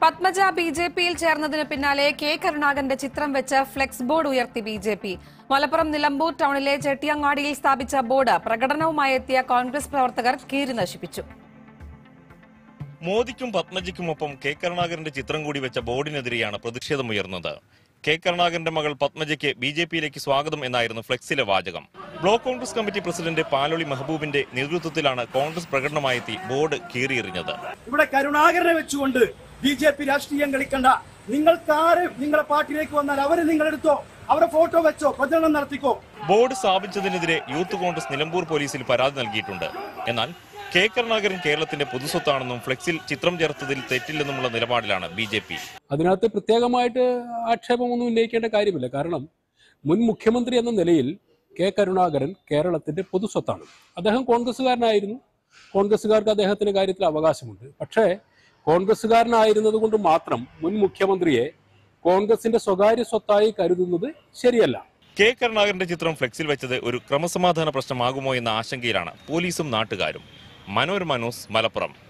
Padmaja B J പിയിൽ ചേർന്നതിന് പിന്നാലെ K കരുണാകരന്റെ ചിത്രം വെച്ച് ഫ്ലെക്സ് ബോർഡ് ഉയർത്തി B J P Malappuram Nilambur ടൗണിലെ ചെട്ടിയങ്ങാടിയിൽ സ്ഥാപിച്ച ബോർഡ് പ്രകടനവുമായി എത്തിയ കോൺഗ്രസ് പ്രവർത്തകർ കീറി നശിപ്പിച്ചു മോദിക്കും പത്മജയ്ക്കുമൊപ്പം കെ കരുണാകരന്റെ ചിത്രം കൂടി വെച്ച ബോർഡിനെതിരെയാണ് പ്രതിഷേധമുയർന്നത് കെ കരുണാകരന്റെ മകൾ പത്മജയ്ക്ക് ബി ജെ പിയിലേക്ക് സ്വാഗതം എന്നായിരുന്നു ഫ്ലെക്സിലെ വാചകം block Congress committee president Paloli മെഹബൂബിന്റെ നേതൃത്വത്തിലാണ് കോൺഗ്രസ് പ്രകടനമായെത്തി ബോർഡ് കീറിയെറിഞ്ഞത് ഇവിടെ കരുണാകരനെ വെച്ചുകൊണ്ട് ബി ജെ പി രാഷ്ട്രീയം കളിക്കണ്ട നിങ്ങൾക്കാര് നിങ്ങളെ പാർട്ടിയിലേക്ക് വന്നാൽ അവരെ നിങ്ങളെടുത്തോ അവരെ ഫോട്ടോ വെച്ചോ പ്രചരണം നടത്തിക്കോ ബോർഡ് സ്ഥാപിച്ചതിനെതിരെ യൂത്ത് കോൺഗ്രസ് നിലമ്പൂർ പോലീസിൽ പരാതി നൽകിയിട്ടുണ്ട് എന്നാൽ കെ കരുണാകരൻ കേരളത്തിന്റെ പൊതുസ്വത്താണെന്നും ഫ്ലെക്സിൽ ചിത്രം ചേർത്തതിൽ തെറ്റില്ലെന്നുമുള്ള നിലപാടിലാണ് ബി ജെ പി അതിനകത്ത് പ്രത്യേകമായിട്ട് ആക്ഷേപമൊന്നും ഉന്നയിക്കേണ്ട കാര്യമില്ല കാരണം മുൻ മുഖ്യമന്ത്രി എന്ന നിലയിൽ കെ കരുണാകരൻ കേരളത്തിന്റെ പൊതുസ്വത്താണ് അദ്ദേഹം കോൺഗ്രസ്സുകാരനായിരുന്നു കോൺഗ്രസ്സുകാർക്ക് അദ്ദേഹത്തിന്റെ കാര്യത്തിൽ അവകാശമുണ്ട് പക്ഷേ കോൺഗ്രസ്സുകാരനായിരുന്നത് കൊണ്ട് മാത്രം മുൻ മുഖ്യമന്ത്രിയെ കോൺഗ്രസിന്റെ സ്വകാര്യ സ്വത്തായി കരുതുന്നത് ശരിയല്ല കെ കരുണാകരന്റെ ചിത്രം ഫ്ലെക്സിൽ വെച്ചത് ഒരു ക്രമസമാധാന പ്രശ്നമാകുമോ എന്ന ആശങ്കയിലാണ് പോലീസും നാട്ടുകാരും മനോരമ ന്യൂസ് മലപ്പുറം